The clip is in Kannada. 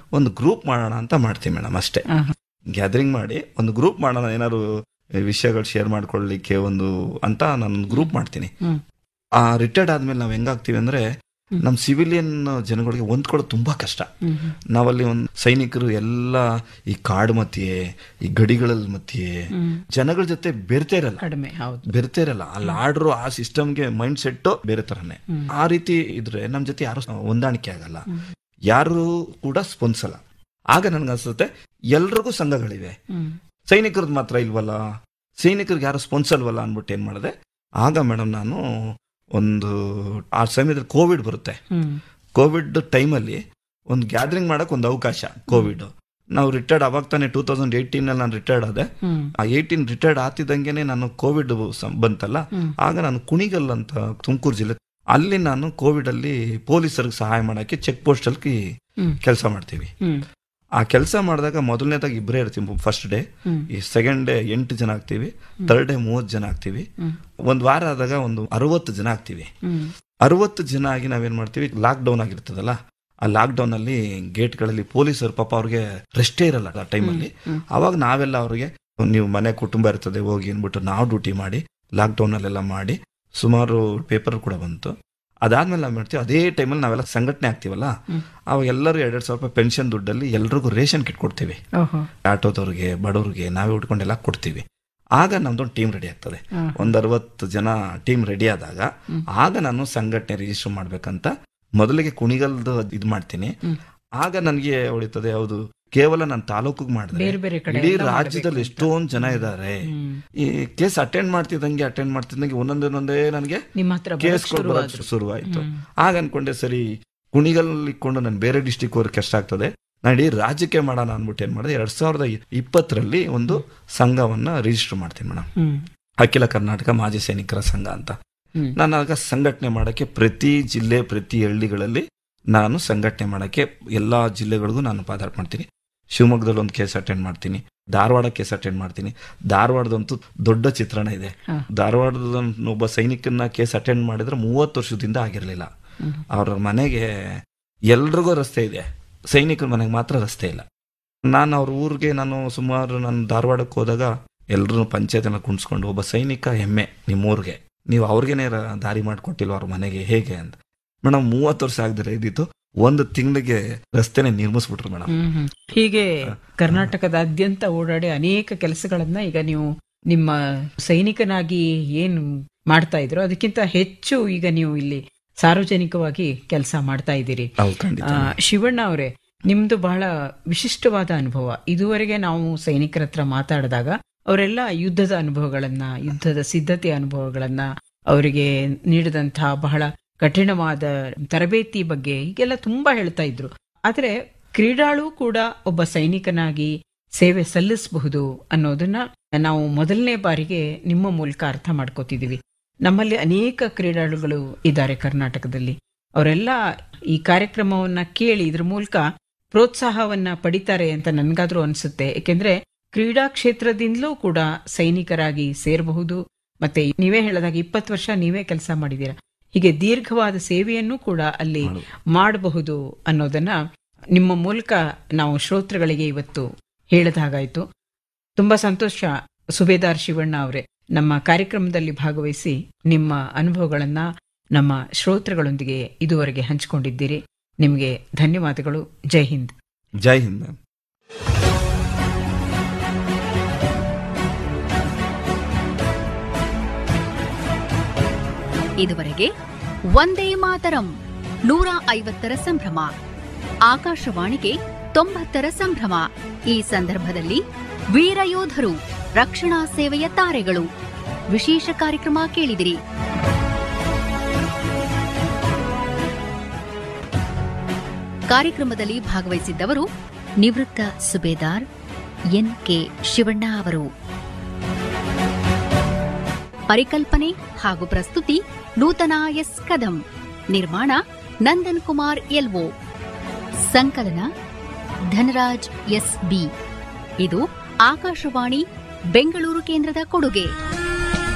ಒಂದು ಗ್ರೂಪ್ ಮಾಡೋಣ ಅಂತ ಮಾಡ್ತೀವಿ ಮೇಡಮ್ ಅಷ್ಟೇ ಆಹಾ. ಗ್ಯಾದರಿಂಗ್ ಮಾಡಿ ಒಂದು ಗ್ರೂಪ್ ಮಾಡೋಣ ಏನಾದ್ರು ವಿಷಯಗಳು ಶೇರ್ ಮಾಡ್ಕೊಳ್ಳಿಕ್ಕೆ ಒಂದು ಅಂತ ನಾನು ಗ್ರೂಪ್ ಮಾಡ್ತೀನಿ ಹ್ಮ್. ಆ ರಿಟೈರ್ಡ್ ಆದ್ಮೇಲೆ ನಾವ್ ಹೆಂಗಾಗ್ತೀವಿ ಅಂದ್ರೆ ಹ್ಮ್. ನಮ್ ಸಿವಿಲಿಯನ್ ಜನಗಳಿಗೆ ಹೊಂದ್ಕೊಳ್ಳೋದು ತುಂಬಾ ಕಷ್ಟ ಹ್ಮ್, ಹ್ಮ್. ನಾವಲ್ಲಿ ಒಂದು ಸೈನಿಕರು ಎಲ್ಲ ಈ ಕಾಡು ಮಧ್ಯೆ ಈ ಗಡಿಗಳ ಮಧ್ಯೆ ಹ್ಮ್. ಜನಗಳ ಜೊತೆ ಬೆರ್ತಾ ಇರಲ್ಲ ಕಡಿಮೆ ಹೌದು ಬೆರ್ತಾ ಇರಲ್ಲ ಅಲ್ಲಿ ಆಡ್ರು ಆ ಸಿಸ್ಟಮ್ಗೆ ಮೈಂಡ್ ಸೆಟ್ ಬೇರೆ ತರನೇ ಹ್ಮ್. ಆ ರೀತಿ ಇದ್ರೆ ನಮ್ ಜೊತೆ ಯಾರು ಹೊಂದಾಣಿಕೆ ಆಗಲ್ಲ ಯಾರು ಕೂಡ ಸ್ಪಂದಿಸಲ್ಲ ಆಗ ನನ್ಗೆ ಅನ್ಸುತ್ತೆ ಎಲ್ರಿಗೂ ಸಂಘಗಳಿವೆ ಹ್ಮ್. ಸೈನಿಕರದ್ದು ಮಾತ್ರ ಇಲ್ವಲ್ಲ ಸೈನಿಕರಿಗೆ ಯಾರು ಸ್ಪಂದಿಸಲ್ವಲ್ಲ ಅನ್ಬಿಟ್ಟು ಏನ್ ಮಾಡಿದೆ ಆಗ ಮೇಡಮ್ ನಾನು ಒಂದು ಆ ಸಮಯದಲ್ಲಿ ಕೋವಿಡ್ ಬರುತ್ತೆ ಹ್ಮ್. ಕೋವಿಡ್ ಟೈಮಲ್ಲಿ ಒಂದು ಗ್ಯಾದರಿಂಗ್ ಮಾಡಕ್ ಒಂದು ಅವಕಾಶ ಕೋವಿಡ್ ನಾವು ರಿಟೈರ್ಡ್ ಅವಾಗ ತಾನೇ ಟೂ ತೌಸಂಡ್ ಏಯ್ಟೀನ್ ಅಲ್ಲಿ ನಾನು ರಿಟೈರ್ಡ್ ಆದೆ ಹ್ಮ್. ಆ ಏಯ್ಟೀನ್ ರಿಟೈರ್ಡ್ ಆಗ್ತಿದ್ದಂಗೆನೆ ನಾನು ಕೋವಿಡ್ ಬಂತಲ್ಲ ಹ್ಮ್. ಆಗ ನಾನು ಕುಣಿಗಲ್ ಅಂತ ತುಮಕೂರು ಜಿಲ್ಲೆ ಅಲ್ಲಿ ನಾನು ಕೋವಿಡ್ ಅಲ್ಲಿ ಪೊಲೀಸರಿಗೆ ಸಹಾಯ ಮಾಡಕ್ಕೆ ಚೆಕ್ ಪೋಸ್ಟ್ ಅಲ್ಲಿ ಹ್ಮ್. ಕೆಲಸ ಮಾಡ್ತೀವಿ ಹ್ಮ್. ಆ ಕೆಲಸ ಮಾಡಿದಾಗ ಮೊದಲನೇದಾಗಿ ಇಬ್ಬರೇ ಇರ್ತೀವಿ ಫಸ್ಟ್ ಡೇ ಹ್ಮ್. ಈ ಸೆಕೆಂಡ್ ಡೇ ಎಂಟು ಜನ ಆಗ್ತೀವಿ ಥರ್ಡ್ ಡೇ ಮೂವತ್ತು ಜನ ಆಗ್ತೀವಿ ಹ್ಮ್. ಒಂದ್ ವಾರ ಆದಾಗ ಒಂದು ಅರವತ್ತು ಜನ ಆಗ್ತೀವಿ ಹ್ಮ್. ಅರವತ್ತು ಜನ ಆಗಿ ನಾವೇನ್ ಮಾಡ್ತೀವಿ ಲಾಕ್ ಡೌನ್ ಆಗಿರ್ತದಲ್ಲ ಆ ಲಾಕ್ ಡೌನ್ ಅಲ್ಲಿ ಗೇಟ್ಗಳಲ್ಲಿ ಪೊಲೀಸರು ಪಾಪ ಅವ್ರಿಗೆ ರೆಸ್ಟೇ ಇರಲ್ಲ ಆ ಟೈಮಲ್ಲಿ ಹ್ಮ್. ಅವಾಗ ನಾವೆಲ್ಲ ಅವ್ರಿಗೆ ನೀವು ಮನೆ ಕುಟುಂಬ ಇರ್ತದೆ ಹೋಗಿ ಅಂದ್ಬಿಟ್ಟು ನಾವು ಡ್ಯೂಟಿ ಮಾಡಿ ಲಾಕ್ ಡೌನ್ ಅಲ್ಲೆಲ್ಲ ಮಾಡಿ ಸುಮಾರು ಪೇಪರ್ ಕೂಡ ಬಂತು ಅದಾದ್ಮೇಲೆ ನಾವ್ ಮಾಡ್ತೀವಿ ಅದೇ ಟೈಮಲ್ಲಿ ನಾವೆಲ್ಲ ಸಂಘಟನೆ ಆಗ್ತೀವಲ್ಲ ಹ್ಮ್. ಅವಾಗ ಎಲ್ಲರೂ ಎರಡೆರಡು ಸಾವಿರ ರೂಪಾಯಿ ಪೆನ್ಷನ್ ದುಡ್ಡಲ್ಲಿ ಎಲ್ರಿಗೂ ರೇಷನ್ ಕಿಟ್ ಕೊಡ್ತೀವಿ ಓಹೋ ಆಟೋದವ್ರಿಗೆ ಬಡವ್ರಿಗೆ ನಾವೇ ಉಟ್ಕೊಂಡೆಲ್ಲ ಕೊಡ್ತೀವಿ ಆಗ ನಮ್ದೊಂದು ಟೀಮ್ ರೆಡಿ ಆಗ್ತದೆ ಹಾ. ಒಂದ್ ಅರವತ್ತು ಜನ ಟೀಮ್ ರೆಡಿ ಆದಾಗ ಹ್ಮ್. ಆಗ ನಾನು ಸಂಘಟನೆ ರಿಜಿಸ್ಟರ್ ಮಾಡ್ಬೇಕಂತ ಮೊದಲಿಗೆ ಕುಣಿಗಲ್ದು ಇದ್ ಮಾಡ್ತೀನಿ ಹ್ಮ್. ಆಗ ನನಗೆ ಹೊಳಿತದೆ ಹೌದು ಕೇವಲ ನಾನು ತಾಲೂಕಿಗೆ ಮಾಡಿದ್ರೆ ಬೇರೆ ಬೇರೆ ಕಡೆ ಇಡೀ ಎಲ್ಲ ರಾಜ್ಯದಲ್ಲಿ ಮಾಡ್ಬೇಕು ಎಷ್ಟೊಂದ್ ಜನ ಇದ್ದಾರೆ ಹ್ಮ್. ಈ ಕೇಸ್ ಅಟೆಂಡ್ ಮಾಡ್ತಿದ್ದಂಗೆ ಅಟೆಂಡ್ ಮಾಡ್ತಿದ್ದಂಗೆ ಒಂದೊಂದೊಂದೇ ನನಗೆ ನಿಮ್ಮ ಹತ್ರ ಬರಕ್ ಕೇಸ್ ಶುರುವಾದ್ರು. ಶುರುವಾಯ್ತು ಹ್ಮ್. ಆಗ ಅನ್ಕೊಂಡೆ ಸರಿ ಕುಣಿಗಲ್ ಇಟ್ಕೊಂಡು ನಾನು ಬೇರೆ ಡಿಸ್ಟಿಕ್ ಅವ್ರಿಗೆ ಕಷ್ಟ ಆಗ್ತದೆ ನಾನು ಇಡೀ ರಾಜ್ಯಕ್ಕೆ ಮಾಡೋಣ ಅನ್ಬಿಟ್ಟು ಏನ್ ಮಾಡಿದೆ ಎರಡ್ ಸಾವಿರದ ಇಪ್ಪತ್ತರಲ್ಲಿ ಒಂದು ಸಂಘವನ್ನ ರಿಜಿಸ್ಟರ್ ಮಾಡ್ತೀನಿ ಮೇಡಮ್ ಹ್ಮ್. ಅಖಿಲ ಕರ್ನಾಟಕ ಮಾಜಿ ಸೈನಿಕರ ಸಂಘ ಅಂತ ಹ್ಮ್. ನಾನು ಆಗ ಸಂಘಟನೆ ಮಾಡಕ್ಕೆ ಪ್ರತಿ ಜಿಲ್ಲೆ ಪ್ರತಿ ಹಳ್ಳಿಗಳಲ್ಲಿ ನಾನು ಸಂಘಟನೆ ಮಾಡಕ್ಕೆ ಎಲ್ಲಾ ಜಿಲ್ಲೆಗಳಿಗೂ ನಾನು ಪಾದಾಟ ಮಾಡ್ತೀನಿ ಶಿವಮೊಗ್ಗದಲ್ಲಿ ಒಂದು ಕೇಸ್ ಅಟೆಂಡ್ ಮಾಡ್ತೀನಿ ಧಾರವಾಡ ಕೇಸ್ ಅಟೆಂಡ್ ಮಾಡ್ತೀನಿ ಧಾರವಾಡದಂತೂ ದೊಡ್ಡ ಚಿತ್ರಣ ಇದೆ ಹಾ. ಧಾರವಾಡದ ಒಬ್ಬ ಸೈನಿಕನ ಕೇಸ್ ಅಟೆಂಡ್ ಮಾಡಿದ್ರೆ ಮೂವತ್ತು ವರ್ಷದಿಂದ ಆಗಿರಲಿಲ್ಲ ಹ್ಮ್. ಅವ್ರ ಮನೆಗೆ ಎಲ್ರಿಗೂ ರಸ್ತೆ ಇದೆ ಸೈನಿಕರ ಮನೆಗೆ ಮಾತ್ರ ರಸ್ತೆ ಇಲ್ಲ ನಾನು ಅವ್ರ ಊರಿಗೆ ನಾನು ಸುಮಾರು ನಾನು ಧಾರವಾಡಕ್ಕೆ ಹೋದಾಗ ಎಲ್ಲರೂ ಪಂಚಾಯತ್ನ ಕುಣಿಸ್ಕೊಂಡು ಒಬ್ಬ ಸೈನಿಕ ಹೆಮ್ಮೆ ನಿಮ್ಮೂರಿಗೆ ನೀವು ಅವ್ರಿಗೇನೆ ರ- ದಾರಿ ಮಾಡಿಕೊಟ್ಟಿಲ್ವ ಅವ್ರ ಮನೆಗೆ ಹೇಗೆ ಅಂತ ಮೇಡಮ್ ಮೂವತ್ತು ವರ್ಷ ಆಗದಿರ ಇದ್ದಿತ್ತು ಒಂದು ತಿಂಗಳಿಗೆ ರಸ್ತೆನೆ ನಿರ್ಮಿಸ್ಬಿಟ್ರು ಮೇಡಮ್ ಹ್ಮ್, ಹ್ಮ್. ಹೀಗೆ ಕರ್ನಾಟಕದಾದ್ಯಂತ ಓಡಾಡಿ ಅನೇಕ ಕೆಲಸಗಳನ್ನ ಈಗ ನೀವು ನಿಮ್ಮ ಸೈನಿಕನಾಗಿ ಏನು ಮಾಡ್ತಾ ಇದ್ರು ಅದಕ್ಕಿಂತ ಹೆಚ್ಚು ಈಗ ನೀವು ಇಲ್ಲಿ ಸಾರ್ವಜನಿಕವಾಗಿ ಕೆಲಸ ಮಾಡ್ತಾ ಇದ್ದೀರಿ ಹೌದು ಖಂಡಿತ ಆ, ಶಿವಣ್ಣ ಅವರೇ ನಿಮ್ದು ಬಹಳ ವಿಶಿಷ್ಟವಾದ ಅನುಭವ ಇದುವರೆಗೆ ನಾವು ಸೈನಿಕರ ಹತ್ರ ಮಾತಾಡಿದಾಗ ಅವರೆಲ್ಲ ಯುದ್ಧದ ಅನುಭವಗಳನ್ನ ಯುದ್ಧದ ಸಿದ್ಧತೆ ಅನುಭವಗಳನ್ನ ಅವರಿಗೆ ನೀಡಿದಂತಹ ಬಹಳ ಕಠಿಣವಾದ ತರಬೇತಿ ಬಗ್ಗೆ ಹೀಗೆಲ್ಲ ತುಂಬಾ ಹೇಳ್ತಾ ಇದ್ರು ಆದ್ರೆ ಕ್ರೀಡಾಳು ಕೂಡ ಒಬ್ಬ ಸೈನಿಕನಾಗಿ ಸೇವೆ ಸಲ್ಲಿಸಬಹುದು ಅನ್ನೋದನ್ನ ನಾವು ಮೊದಲನೇ ಬಾರಿಗೆ ನಿಮ್ಮ ಮೂಲಕ ಅರ್ಥ ಮಾಡ್ಕೋತಿದೀವಿ ನಮ್ಮಲ್ಲಿ ಅನೇಕ ಕ್ರೀಡಾಳುಗಳು ಇದ್ದಾರೆ ಕರ್ನಾಟಕದಲ್ಲಿ ಅವರೆಲ್ಲ ಈ ಕಾರ್ಯಕ್ರಮವನ್ನ ಕೇಳಿ ಇದ್ರ ಮೂಲಕ ಪ್ರೋತ್ಸಾಹವನ್ನ ಪಡಿತಾರೆ ಅಂತ ನನ್ಗಾದ್ರೂ ಅನ್ಸುತ್ತೆ ಏಕೆಂದ್ರೆ ಕ್ರೀಡಾ ಕ್ಷೇತ್ರದಿಂದಲೂ ಕೂಡ ಸೈನಿಕರಾಗಿ ಸೇರಬಹುದು ಮತ್ತೆ ನೀವೇ ಹೇಳದಾಗ ಇಪ್ಪತ್ತು ವರ್ಷ ನೀವೇ ಕೆಲಸ ಮಾಡಿದೀರ ಹೀಗೆ ದೀರ್ಘವಾದ ಸೇವೆಯನ್ನು ಕೂಡ ಅಲ್ಲಿ ಮಾಡು. ಮಾಡಬಹುದು ಅನ್ನೋದನ್ನ ನಿಮ್ಮ ಮೂಲಕ ನಾವು ಶ್ರೋತೃಗಳಿಗೆ ಇವತ್ತು ಹೇಳಿದ ಹಾಗಾಯ್ತು ತುಂಬಾ ಸಂತೋಷ ಸುಬೇದಾರ್ ಶಿವಣ್ಣ ಅವರೇ ನಮ್ಮ ಕಾರ್ಯಕ್ರಮದಲ್ಲಿ ಭಾಗವಹಿಸಿ ನಿಮ್ಮ ಅನುಭವಗಳನ್ನ ನಮ್ಮ ಶ್ರೋತೃಗಳೊಂದಿಗೆ ಇದುವರೆಗೆ ಹಂಚಿಕೊಂಡಿದ್ದೀರಿ ನಿಮಗೆ ಧನ್ಯವಾದಗಳು ಜೈ ಹಿಂದ್ ಜೈ ಹಿಂದ್ ಮ್ಯಾಮ್ ಇದುವರೆಗೆ ಒಂದೇ ಮಾತರಂ ನೂರ ಐವತ್ತರ ಸಂಭ್ರಮ ಆಕಾಶವಾಣಿಗೆ ತೊಂಬತ್ತರ ಸಂಭ್ರಮ ಈ ಸಂದರ್ಭದಲ್ಲಿ ವೀರಯೋಧರು ರಕ್ಷಣಾ ಸೇವೆಯ ತಾರೆಗಳು ವಿಶೇಷ ಕಾರ್ಯಕ್ರಮ ಕೇಳಿದಿರಿ ಕಾರ್ಯಕ್ರಮದಲ್ಲಿ ಭಾಗವಹಿಸಿದ್ದವರು ನಿವೃತ್ತ ಸುಬೇದಾರ್ ಎನ್ ಕೆ ಶಿವಣ್ಣ ಅವರು ಪರಿಕಲ್ಪನೆ ಹಾಗೂ ಪ್ರಸ್ತುತಿ ನೂತನ ಎಸ್ ಕದಂ ನಿರ್ಮಾಣ ನಂದನ್ ಕುಮಾರ್ ಎಲ್ಒ ಸಂಕಲನ ಧನರಾಜ್ ಎಸ್ ಬಿ ಇದು ಆಕಾಶವಾಣಿ ಬೆಂಗಳೂರು ಕೇಂದ್ರದ ಕೊಡುಗೆ